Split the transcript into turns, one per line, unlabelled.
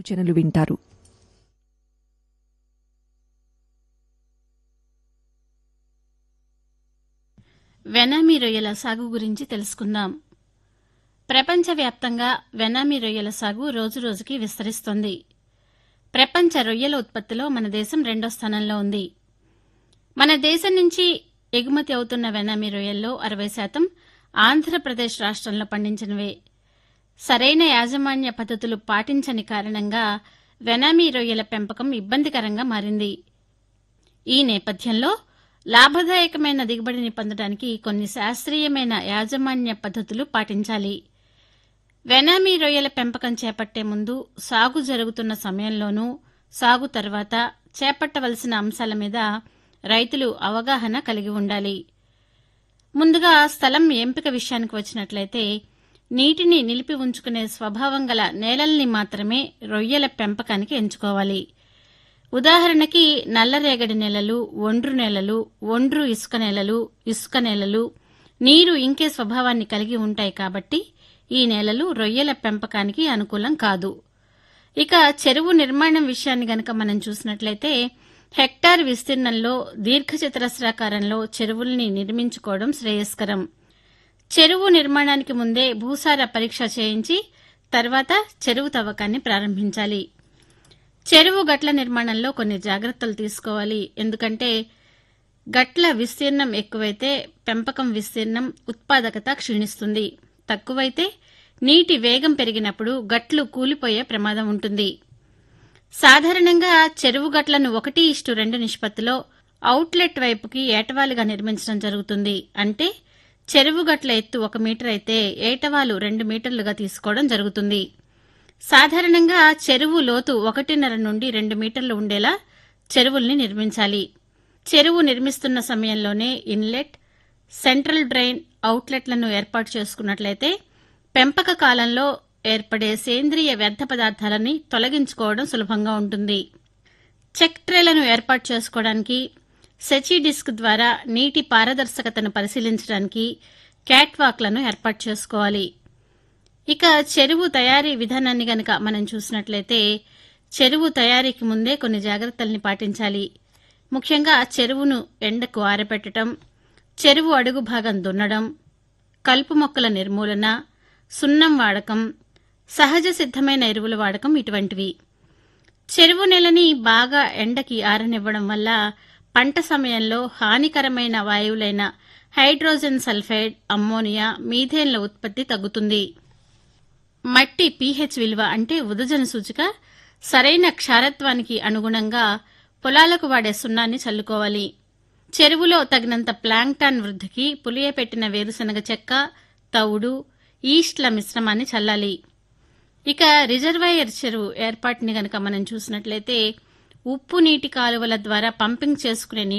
సూచనలు వింటారు
వెనామీ రొయ్యల సాగు గురించి తెలుసుకుందాం ప్రపంచవ్యాప్తంగా వెనామీ రొయ్యల సాగు రోజురోజుకి విస్తరిస్తోంది ప్రపంచ రొయ్యల ఉత్పత్తిలో మన దేశం రెండో స్థానంలో ఉంది మన దేశం నుంచి ఎగుమతి అవుతున్న వెనామీ రొయ్యల్లో అరవై శాతం ఆంధ్రప్రదేశ్ రాష్ట్రంలో పండించినవే సరైన యాజమాన్య పద్ధతులు పాటించని కారణంగా వెనామీ రొయ్యల పెంపకం ఇబ్బందికరంగా మారింది ఈ నేపథ్యంలో లాభదాయకమైన దిగుబడిని పొందడానికి కొన్ని శాస్త్రీయమైన యాజమాన్య పద్ధతులు పాటించాలి వెనామీ రొయ్యల పెంపకం చేపట్టే ముందు సాగు జరుగుతున్న సమయంలోనూ సాగు తర్వాత చేపట్టవలసిన అంశాల మీద రైతులు అవగాహన కలిగి ఉండాలి ముందుగా స్థలం ఎంపిక విషయానికి వచ్చినట్లయితే నీటిని నిలిపి ఉంచుకునే స్వభావం గల నేలల్ని మాత్రమే రొయ్యల పెంపకానికి ఎంచుకోవాలి ఉదాహరణకి నల్లరేగడి నేలలు ఒండ్రు నేలలు ఒండ్రు ఇసుక నేలలు ఇసుక నేలలు నీరు ఇంకే స్వభావాన్ని కలిగి ఉంటాయి కాబట్టి ఈ నేలలు రొయ్యల పెంపకానికి అనుకూలం కాదు ఇక చెరువు నిర్మాణం విషయాన్ని గనక మనం చూసినట్లయితే హెక్టార్ విస్తీర్ణంలో దీర్ఘచతురస్రాకారంలో చెరువుల్ని నిర్మించుకోవడం శ్రేయస్కరం చెరువు నిర్మాణానికి ముందే భూసార పరీక్ష చేయించి తర్వాత చెరువు తవ్వకాన్ని ప్రారంభించాలి చెరువు గట్ల నిర్మాణంలో కొన్ని జాగ్రత్తలు తీసుకోవాలి ఎందుకంటే గట్ల విస్తీర్ణం ఎక్కువైతే పెంపకం విస్తీర్ణం ఉత్పాదకత క్షీణిస్తుంది తక్కువైతే నీటి వేగం పెరిగినప్పుడు గట్లు కూలిపోయే ప్రమాదం ఉంటుంది సాధారణంగా చెరువు గట్లను ఒకటి ఇష్టు రెండు నిష్పత్తిలో అవుట్లెట్ వైపుకి ఏటవాలుగా నిర్మించడం జరుగుతుంది అంటే చెరువు గట్ల ఎత్తు ఒక మీటర్ అయితే ఏటవాలు రెండు మీటర్లుగా తీసుకోవడం జరుగుతుంది సాధారణంగా చెరువు లోతు ఒకటిన్నర నుండి రెండు మీటర్లు ఉండేలా చెరువుల్ని నిర్మించాలి చెరువు నిర్మిస్తున్న సమయంలోనే ఇన్లెట్ సెంట్రల్ డ్రైన్ అవుట్లెట్లను ఏర్పాటు చేసుకున్నట్లయితే పెంపక కాలంలో ఏర్పడే సేంద్రియ వ్యర్థ పదార్థాలని తొలగించుకోవడం సులభంగా ఉంటుంది చెక్ ట్రేలను ఏర్పాటు చేసుకోవడానికి సెచి డిస్క్ ద్వారా నీటి పారదర్శకతను పరిశీలించడానికి క్యాట్వాక్లను ఏర్పాటు చేసుకోవాలి ఇక చెరువు తయారీ విధానాన్ని గనక మనం చూసినట్లయితే చెరువు తయారీకి ముందే కొన్ని జాగ్రత్తల్ని పాటించాలి ముఖ్యంగా చెరువును ఎండకు ఆరబెట్టడం చెరువు అడుగు భాగం దున్నడం కలుపు మొక్కల నిర్మూలన సున్నం వాడకం సహజ సిద్ధమైన ఎరువుల వాడకం ఇటువంటివి చెరువు నెలని బాగా ఎండకి ఆరనివ్వడం వల్ల పంట సమయంలో హానికరమైన వాయువులైన హైడ్రోజన్ సల్ఫైడ్ అమ్మోనియా మీథేన్ల ఉత్పత్తి తగ్గుతుంది మట్టి పీహెచ్ విలువ అంటే ఉదజన సూచిక సరైన క్షారత్వానికి అనుగుణంగా పొలాలకు వాడే సున్నాన్ని చల్లుకోవాలి చెరువులో తగినంత ప్లాంక్టాన్ వృద్ధికి పులియపెట్టిన వేరుశనగ చెక్క తవుడు ఈస్ట్ల మిశ్రమాన్ని చల్లాలి ఇక రిజర్వాయర్ చెరువు ఏర్పాటుని గనక మనం చూసినట్లయితే ఉప్పు నీటి కాలువల ద్వారా పంపింగ్ చేసుకునే